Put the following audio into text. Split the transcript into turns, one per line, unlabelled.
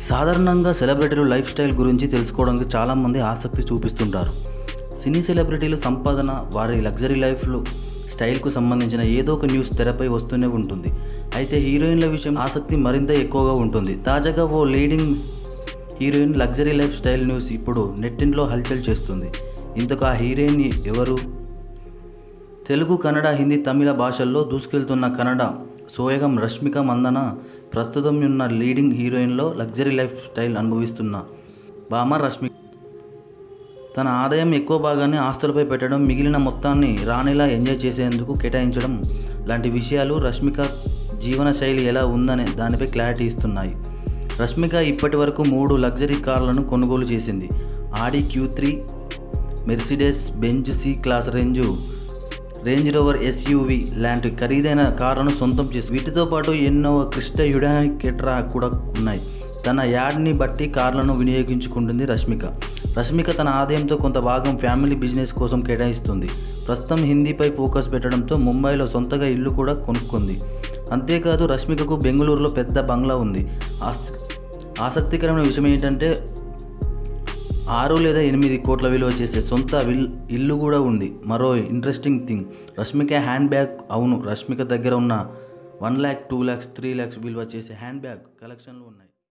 సాధారణంగా సెలబ్రిటీలు life style గురించి తెలుసుకోవడానికి చాలామంది ఆసక్తి చూపిస్తుంటారు సినీ సెలబ్రిటీలు సంపాదన వారి లగ్జరీ లైఫ్లు స్టైల్కు సంబంధించిన ఏదో ఒక న్యూస్ తెరపై వస్తూనే ఉంటుంది అయితే హీరోయిన్ల విషయం ఆసక్తి మరింత ఎక్కువగా ఉంటుంది తాజాగా ఓ leading heroine luxury lifestyle news ఇప్పుడు నెట్టింట్లో హల్చల్ చేస్తుంది ఇంతకు ఆ హీరోయిన్ ఎవరు తెలుగు కన్నడ హిందీ తమిళ భాషల్లో దూసుకెళ్తున్న కన్నడ సోయగం రష్మిక మందన ప్రస్తుతం ఉన్న లీడింగ్ హీరోయిన్లో లగ్జరీ లైఫ్ స్టైల్ అనుభవిస్తున్న భామ రష్మి తన ఆదాయం ఎక్కువ భాగాన్ని ఆస్తులపై పెట్టడం మిగిలిన మొత్తాన్ని రాణిలా ఎంజాయ్ చేసేందుకు కేటాయించడం లాంటి విషయాలు రష్మిక జీవన శైలి ఎలా ఉందనే దానిపై క్లారిటీ ఇస్తున్నాయి రష్మిక ఇప్పటి వరకు మూడు లగ్జరీ కార్లను కొనుగోలు చేసింది Audi Q three Mercedes Benz C Class range Range Rover SUV లాంటి ఖరీదైన కార్లను సొంతం చేసి వీటితో పాటు ఎన్నో క్రిస్ట యుడానిక్ కెట్రా కూడా ఉన్నాయి తన యాడ్ని బట్టి కార్లను వినియోగించుకుంటుంది రష్మిక రష్మిక తన ఆదాయంతో కొంత భాగం ఫ్యామిలీ బిజినెస్ కోసం కేటాయిస్తుంది ప్రస్తుతం హిందీపై ఫోకస్ పెట్టడంతో ముంబైలో సొంతగా ఇల్లు కూడా కొనుక్కుంది అంతేకాదు రష్మికకు బెంగళూరులో పెద్ద బంగ్లా ఉంది ఆస్తి ఆసక్తికరమైన విషయం ఏంటంటే ఆరు లేదా ఎనిమిది కోట్ల విలువ చేసే సొంత విల్ ఇల్లు కూడా ఉంది మరో interesting thing Rashmika handbag అవును రష్మిక దగ్గర ఉన్న one lakh two lakhs three lakhs విలువ చేసే హ్యాండ్ బ్యాగ్ కలెక్షన్లు ఉన్నాయి